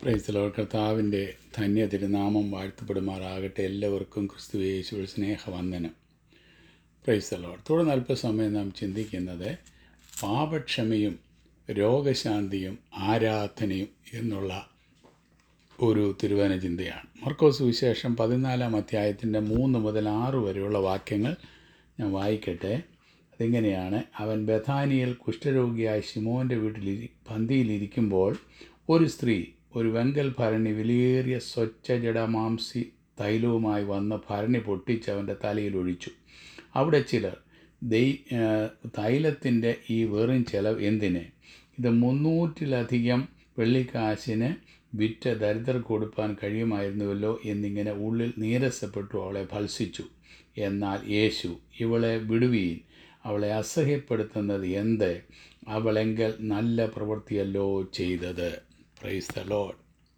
പ്രൈസലോ കർത്താവിൻ്റെ ധന്യ തിരുനാമം വാഴ്ത്തപ്പെടുമാറാകട്ടെ എല്ലാവർക്കും ക്രിസ്തു യേശുവിൽ സ്നേഹവന്ദനം പ്രൈസലോ തുടർന്ന് അല്പസമയം നാം ചിന്തിക്കുന്നത് പാപക്ഷമയും രോഗശാന്തിയും ആരാധനയും എന്നുള്ള ഒരു തിരുവന ചിന്തയാണ് മർക്കോസ് വിശേഷം പതിനാലാം അധ്യായത്തിൻ്റെ മൂന്ന് മുതൽ ആറ് വരെയുള്ള വാക്യങ്ങൾ ഞാൻ വായിക്കട്ടെ അതിങ്ങനെയാണ് അവൻ ബഥാനിയിൽ കുഷ്ഠരോഗിയായ ശിമോൻ്റെ വീട്ടിൽ പന്തിയിലിരിക്കുമ്പോൾ ഒരു സ്ത്രീ ഒരു വെങ്കൽ ഭരണി വിലയേറിയ സ്വച്ഛ ജഡമാംസി തൈലവുമായി വന്ന് ഭരണി പൊട്ടിച്ച് അവൻ്റെ തലയിൽ ഒഴിച്ചു അവിടെ ചിലർ ദൈ തൈലത്തിൻ്റെ ഈ വെറും ചെലവ് എന്തിന് ഇത് മുന്നൂറ്റിലധികം വെള്ളിക്കാശിന് വിറ്റ് ദരിദ്രർ കൊടുപ്പാൻ കഴിയുമായിരുന്നുവല്ലോ എന്നിങ്ങനെ ഉള്ളിൽ നീരസപ്പെട്ടു അവളെ ഭത്സിച്ചു എന്നാൽ യേശു ഇവളെ വിടുവീൻ അവളെ അസഹ്യപ്പെടുത്തുന്നത് എന്ത് അവളെങ്കിൽ നല്ല പ്രവൃത്തിയല്ലോ ചെയ്തത് പ്രൈസ് ദ ലോഡ്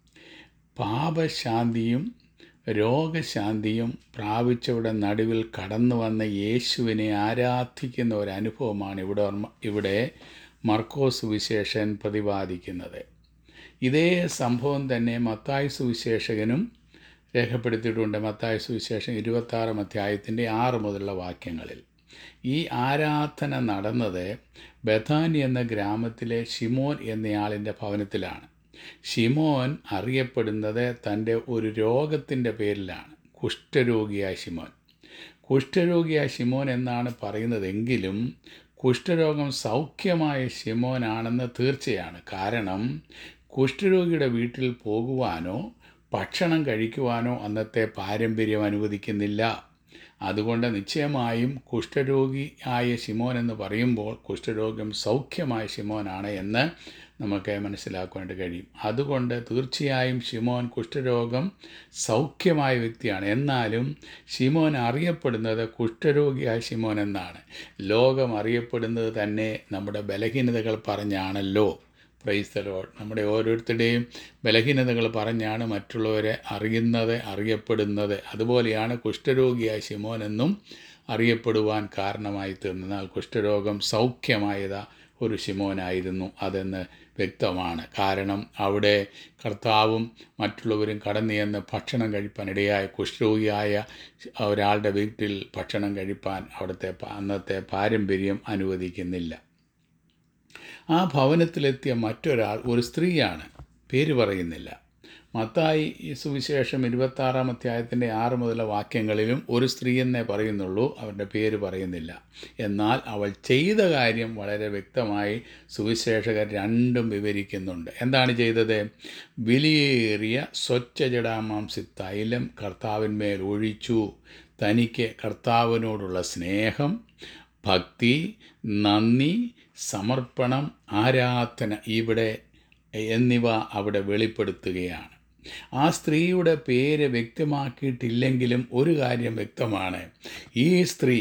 പാപശാന്തിയും രോഗശാന്തിയും പ്രാപിച്ചവിടെ നടുവിൽ കടന്നു വന്ന യേശുവിനെ ആരാധിക്കുന്ന ഒരു അനുഭവമാണ് ഇവിടെ ഓർമ്മ ഇവിടെ മർക്കോസ് വിശേഷൻ പ്രതിപാദിക്കുന്നത് ഇതേ സംഭവം തന്നെ മത്തായ സുവിശേഷകനും രേഖപ്പെടുത്തിയിട്ടുണ്ട് മത്തായ സുവിശേഷം ഇരുപത്താറാം അധ്യായത്തിൻ്റെ ആറ് മുതലുള്ള വാക്യങ്ങളിൽ ഈ ആരാധന നടന്നത് ബഥാനി എന്ന ഗ്രാമത്തിലെ ഷിമോൻ എന്നയാളിൻ്റെ ഭവനത്തിലാണ് ഷിമോൻ അറിയപ്പെടുന്നത് തൻ്റെ ഒരു രോഗത്തിൻ്റെ പേരിലാണ് കുഷ്ഠരോഗിയായ ഷിമോൻ കുഷ്ഠരോഗിയായ ഷിമോൻ എന്നാണ് പറയുന്നതെങ്കിലും കുഷ്ഠരോഗം സൗഖ്യമായ ഷിമോനാണെന്ന് തീർച്ചയാണ് കാരണം കുഷ്ഠരോഗിയുടെ വീട്ടിൽ പോകുവാനോ ഭക്ഷണം കഴിക്കുവാനോ അന്നത്തെ പാരമ്പര്യം അനുവദിക്കുന്നില്ല അതുകൊണ്ട് നിശ്ചയമായും കുഷ്ഠരോഗിയായ ശിമോൻ എന്ന് പറയുമ്പോൾ കുഷ്ഠരോഗം സൗഖ്യമായ ശിമോനാണ് എന്ന് നമുക്ക് മനസ്സിലാക്കുവാനായിട്ട് കഴിയും അതുകൊണ്ട് തീർച്ചയായും ഷിമോൻ കുഷ്ഠരോഗം സൗഖ്യമായ വ്യക്തിയാണ് എന്നാലും ഷിമോൻ അറിയപ്പെടുന്നത് കുഷ്ഠരോഗിയായ ഷിമോൻ എന്നാണ് ലോകം അറിയപ്പെടുന്നത് തന്നെ നമ്മുടെ ബലഹീനതകൾ പറഞ്ഞാണല്ലോ പ്രൈസ് ലോഡ് നമ്മുടെ ഓരോരുത്തരുടെയും ബലഹീനതകൾ പറഞ്ഞാണ് മറ്റുള്ളവരെ അറിയുന്നത് അറിയപ്പെടുന്നത് അതുപോലെയാണ് കുഷ്ഠരോഗിയായ ശിമോൻ എന്നും അറിയപ്പെടുവാൻ കാരണമായി തീർന്നാൽ കുഷ്ഠരോഗം സൗഖ്യമായത് ഒരു ശിമോനായിരുന്നു അതെന്ന് വ്യക്തമാണ് കാരണം അവിടെ കർത്താവും മറ്റുള്ളവരും കടന്നു ചെന്ന് ഭക്ഷണം കഴിപ്പാൻ ഇടയായ കുഷ്ഠരോഗിയായ ഒരാളുടെ വീട്ടിൽ ഭക്ഷണം കഴിപ്പാൻ അവിടുത്തെ അന്നത്തെ പാരമ്പര്യം അനുവദിക്കുന്നില്ല ആ ഭവനത്തിലെത്തിയ മറ്റൊരാൾ ഒരു സ്ത്രീയാണ് പേര് പറയുന്നില്ല മത്തായി ഈ സുവിശേഷം ഇരുപത്താറാം അധ്യായത്തിൻ്റെ ആറ് മുതലുള്ള വാക്യങ്ങളിലും ഒരു സ്ത്രീ എന്നേ പറയുന്നുള്ളൂ അവരുടെ പേര് പറയുന്നില്ല എന്നാൽ അവൾ ചെയ്ത കാര്യം വളരെ വ്യക്തമായി സുവിശേഷകർ രണ്ടും വിവരിക്കുന്നുണ്ട് എന്താണ് ചെയ്തത് വിലയേറിയ സ്വച്ഛ ജടാമാംസി തൈലം കർത്താവിന്മേൽ ഒഴിച്ചു തനിക്ക് കർത്താവിനോടുള്ള സ്നേഹം ഭക്തി നന്ദി സമർപ്പണം ആരാധന ഇവിടെ എന്നിവ അവിടെ വെളിപ്പെടുത്തുകയാണ് ആ സ്ത്രീയുടെ പേര് വ്യക്തമാക്കിയിട്ടില്ലെങ്കിലും ഒരു കാര്യം വ്യക്തമാണ് ഈ സ്ത്രീ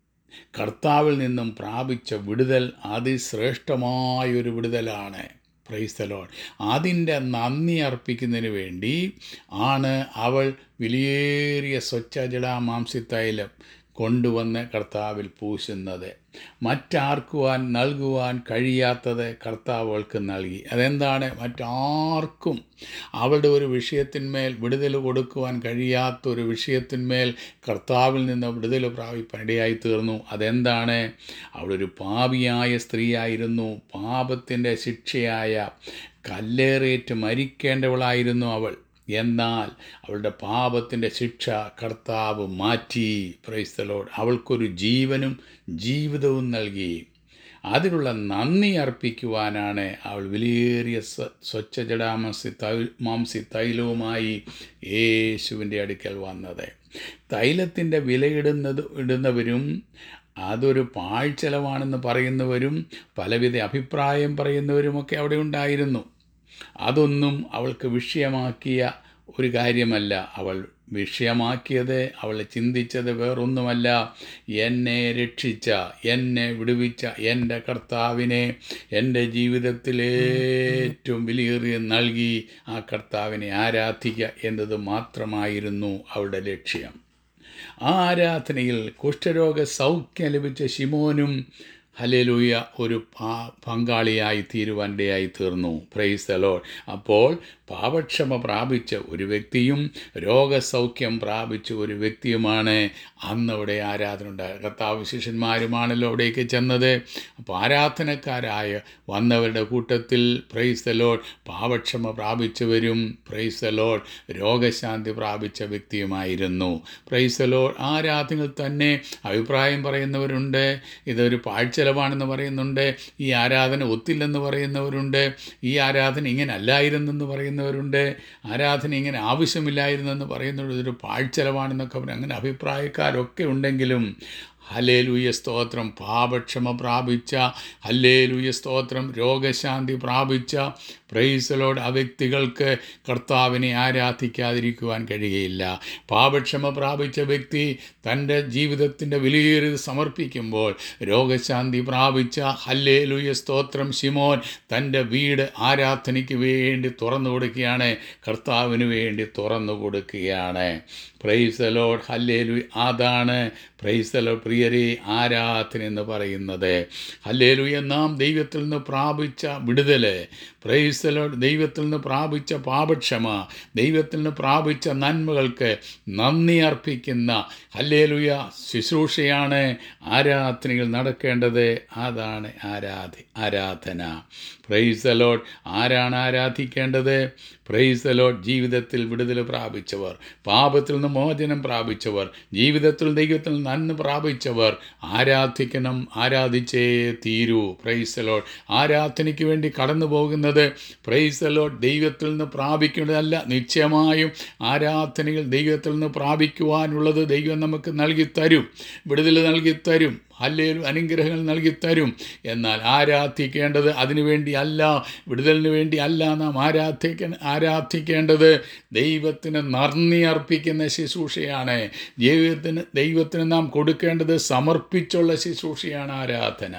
കർത്താവിൽ നിന്നും പ്രാപിച്ച വിടുതൽ അതിശ്രേഷ്ഠമായൊരു വിടുതലാണ് പ്രൈസ്തലോൺ അതിൻ്റെ നന്ദി അർപ്പിക്കുന്നതിന് വേണ്ടി ആണ് അവൾ വിലയേറിയ സ്വച്ഛജടാമാംസി തൈലം കൊണ്ടുവന്ന് കർത്താവിൽ പൂശുന്നത് മറ്റാർക്കുവാൻ നൽകുവാൻ കഴിയാത്തത് കർത്താവുകൾക്ക് നൽകി അതെന്താണ് മറ്റാർക്കും അവളുടെ ഒരു വിഷയത്തിന്മേൽ വിടുതൽ കൊടുക്കുവാൻ കഴിയാത്ത ഒരു വിഷയത്തിന്മേൽ കർത്താവിൽ നിന്ന് വിടുതൽ പ്രാപിപ്പാൻ ഇടയായി തീർന്നു അതെന്താണ് അവളൊരു പാപിയായ സ്ത്രീയായിരുന്നു പാപത്തിൻ്റെ ശിക്ഷയായ കല്ലേറേറ്റ് മരിക്കേണ്ടവളായിരുന്നു അവൾ എന്നാൽ അവളുടെ പാപത്തിൻ്റെ ശിക്ഷ കർത്താവ് മാറ്റി പ്രൈസ്തലോട് അവൾക്കൊരു ജീവനും ജീവിതവും നൽകി അതിനുള്ള നന്ദി അർപ്പിക്കുവാനാണ് അവൾ വിലയേറിയ സ്വച്ഛ ജടാമസി തൈ മാംസി തൈലവുമായി യേശുവിൻ്റെ അടുക്കൽ വന്നത് തൈലത്തിൻ്റെ വിലയിടുന്നത് ഇടുന്നവരും അതൊരു പാഴ്ചെലവാണെന്ന് പറയുന്നവരും പലവിധ അഭിപ്രായം പറയുന്നവരുമൊക്കെ അവിടെ ഉണ്ടായിരുന്നു അതൊന്നും അവൾക്ക് വിഷയമാക്കിയ ഒരു കാര്യമല്ല അവൾ വിഷയമാക്കിയത് അവൾ ചിന്തിച്ചത് വേറൊന്നുമല്ല എന്നെ രക്ഷിച്ച എന്നെ വിടുവിച്ച എൻ്റെ കർത്താവിനെ എൻ്റെ ജീവിതത്തിൽ ഏറ്റവും വിലയേറിയ നൽകി ആ കർത്താവിനെ ആരാധിക്കുക എന്നത് മാത്രമായിരുന്നു അവളുടെ ലക്ഷ്യം ആ ആരാധനയിൽ കുഷ്ഠരോഗ സൗഖ്യം ലഭിച്ച ശിമോനും ഹലേലൂയ ഒരു പാ- പങ്കാളിയായി തീരുവാനിടയായി തീർന്നു പ്രൈസ് ലോഡ് അപ്പോൾ പാപക്ഷമ പ്രാപിച്ച ഒരു വ്യക്തിയും രോഗസൗഖ്യം പ്രാപിച്ച ഒരു വ്യക്തിയുമാണ് അന്ന് അവിടെ ആരാധന ഉണ്ടായത് കർത്താവ് ശിഷ്യന്മാരുമാണല്ലോ അവിടേക്ക് ചെന്നത് അപ്പോൾ ആരാധനക്കാരായ വന്നവരുടെ കൂട്ടത്തിൽ പ്രൈസ് ലോഡ് പാപക്ഷമ പ്രാപിച്ചവരും പ്രൈസ് ലോഡ് രോഗശാന്തി പ്രാപിച്ച വ്യക്തിയുമായിരുന്നു പ്രൈസ് ലോഡ് ആരാധനകൾ തന്നെ അഭിപ്രായം പറയുന്നവരുണ്ട് ഇതൊരു പാഴ്ചെലവാണെന്ന് പറയുന്നുണ്ട് ഈ ആരാധന ഒത്തില്ലെന്ന് പറയുന്നവരുണ്ട് ഈ ആരാധന ഇങ്ങനെ അല്ലായിരുന്നെന്ന് പറയുന്നവരുണ്ട് ആരാധന ഇങ്ങനെ ആവശ്യമില്ലായിരുന്നെന്ന് പറയുന്നവർ ഇതൊരു പാഴ്ചെലവാണെന്നൊക്കെ പറയും അങ്ങനെ അഭിപ്രായക്കാരൊക്കെ ഉണ്ടെങ്കിലും ഹലേലുയ സ്തോത്രം പാപക്ഷമ പ്രാപിച്ച ഹല്ലേലുയ സ്തോത്രം രോഗശാന്തി പ്രാപിച്ച പ്രൈസലോട് ആ വ്യക്തികൾക്ക് കർത്താവിനെ ആരാധിക്കാതിരിക്കുവാൻ കഴിയുകയില്ല പാപക്ഷമ പ്രാപിച്ച വ്യക്തി തൻ്റെ ജീവിതത്തിൻ്റെ വിലയേറിയത് സമർപ്പിക്കുമ്പോൾ രോഗശാന്തി പ്രാപിച്ച ഹല്ലേലുയ സ്തോത്രം ശിമോൻ തൻ്റെ വീട് ആരാധനയ്ക്ക് വേണ്ടി തുറന്നു കൊടുക്കുകയാണ് കർത്താവിന് വേണ്ടി തുറന്നു കൊടുക്കുകയാണ് പ്രൈസ് ലോഡ് ഹല്ലേലു അതാണ് പ്രൈസ് ലോഡ് പ്രിയരെ ആരാധന എന്ന് പറയുന്നത് ഹല്ലേലുയ നാം ദൈവത്തിൽ നിന്ന് പ്രാപിച്ച വിടുതൽ പ്രൈസ് ലോഡ് ദൈവത്തിൽ നിന്ന് പ്രാപിച്ച പാപക്ഷമ ദൈവത്തിൽ നിന്ന് പ്രാപിച്ച നന്മകൾക്ക് നന്ദി അർപ്പിക്കുന്ന ഹല്ലേലുയ ശുശ്രൂഷയാണ് ആരാധനയിൽ നടക്കേണ്ടത് അതാണ് ആരാധി ആരാധന പ്രൈസ് ലോഡ് ആരാണ് ആരാധിക്കേണ്ടത് പ്രൈസ് ലോഡ് ജീവിതത്തിൽ വിടുതൽ പ്രാപിച്ചവർ പാപത്തിൽ നിന്ന് മോചനം പ്രാപിച്ചവർ ജീവിതത്തിൽ ദൈവത്തിൽ നന്മ പ്രാപിച്ചവർ ആരാധിക്കണം ആരാധിച്ചേ തീരൂ പ്രൈസ് ലോഡ് ആരാധനയ്ക്ക് വേണ്ടി കടന്നു പോകുന്നത് പ്രൈസ് ലോഡ് ദൈവത്തിൽ നിന്ന് പ്രാപിക്കേണ്ടതല്ല നിശ്ചയമായും ആരാധനകൾ ദൈവത്തിൽ നിന്ന് പ്രാപിക്കുവാനുള്ളത് ദൈവം നമുക്ക് നൽകി തരും വിടുതൽ നൽകി തരും അല്ലേലും അനുഗ്രഹങ്ങൾ നൽകി തരും എന്നാൽ ആരാധിക്കേണ്ടത് അതിനുവേണ്ടി അല്ല വിടുതലിന് വേണ്ടി അല്ല നാം ആരാധിക്ക ആരാധിക്കേണ്ടത് ദൈവത്തിന് നന്ദി അർപ്പിക്കുന്ന ശുശ്രൂഷയാണ് ജീവിതത്തിന് ദൈവത്തിന് നാം കൊടുക്കേണ്ടത് സമർപ്പിച്ചുള്ള ശുശ്രൂഷയാണ് ആരാധന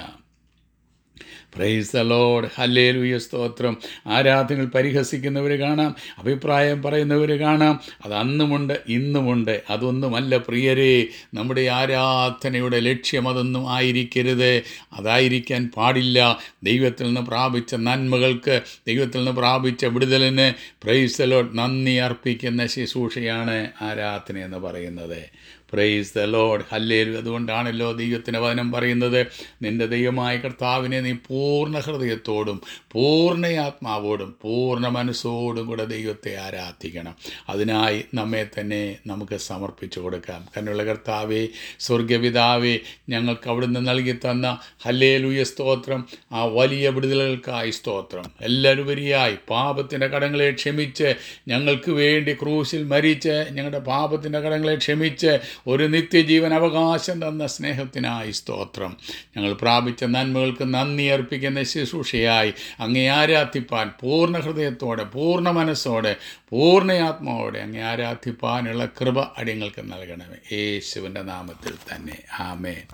പ്രൈസ് ദ ലോഡ് ഹല്ലേലൂയ സ്തോത്രം ആരാധനകൾ പരിഹസിക്കുന്നവർ കാണാം അഭിപ്രായം പറയുന്നവർ കാണാം അത് അന്നുമുണ്ട് ഇന്നുമുണ്ട് അതൊന്നുമല്ല പ്രിയരെ നമ്മുടെ ആരാധനയുടെ ലക്ഷ്യം അതൊന്നും ആയിരിക്കരുത് അതായിരിക്കാൻ പാടില്ല ദൈവത്തിൽ നിന്ന് പ്രാപിച്ച നന്മകൾക്ക് ദൈവത്തിൽ നിന്ന് പ്രാപിച്ച വിടുതലിന് പ്രൈസ് ദ ലോഡ് നന്ദി അർപ്പിക്കുന്ന ശുശ്രൂഷയാണ് ആരാധന എന്ന് പറയുന്നത് പ്രൈസ് ദ ലോഡ് ഹല്ലേലു അതുകൊണ്ടാണല്ലോ ദൈവത്തിന് വചനം പറയുന്നത് നിന്റെ ദൈവമായ കർത്താവിനെ നീ പൂർണ്ണ ഹൃദയത്തോടും പൂർണ്ണ ആത്മാവോടും പൂർണ്ണ മനസ്സോടും കൂടെ ദൈവത്തെ ആരാധിക്കണം അതിനായി നമ്മെ തന്നെ നമുക്ക് സമർപ്പിച്ചു കൊടുക്കാം കന്നുള്ള കർത്താവേ സ്വർഗപിതാവേ ഞങ്ങൾക്ക് അവിടുന്ന് നൽകി തന്ന ഹല്ലേലൂയ സ്തോത്രം ആ വലിയ വിടുതലുകൾക്കായി സ്തോത്രം എല്ലാവരുപരിയായി പാപത്തിൻ്റെ കടങ്ങളെ ക്ഷമിച്ച് ഞങ്ങൾക്ക് വേണ്ടി ക്രൂശിൽ മരിച്ച് ഞങ്ങളുടെ പാപത്തിൻ്റെ കടങ്ങളെ ക്ഷമിച്ച് ഒരു നിത്യജീവൻ അവകാശം തന്ന സ്നേഹത്തിനായി സ്തോത്രം ഞങ്ങൾ പ്രാപിച്ച നന്മകൾക്ക് നന്ദി അർപ്പിക്കുന്ന ശുശ്രൂഷയായി അങ്ങേ ആരാധിപ്പാൻ പൂർണ്ണ ഹൃദയത്തോടെ പൂർണ്ണ മനസ്സോടെ പൂർണ്ണ ആത്മാവോടെ അങ്ങേ ആരാധിപ്പാനുള്ള കൃപ അടിയങ്ങൾക്ക് നൽകണമേ യേശുവിൻ്റെ നാമത്തിൽ തന്നെ ആമേൻ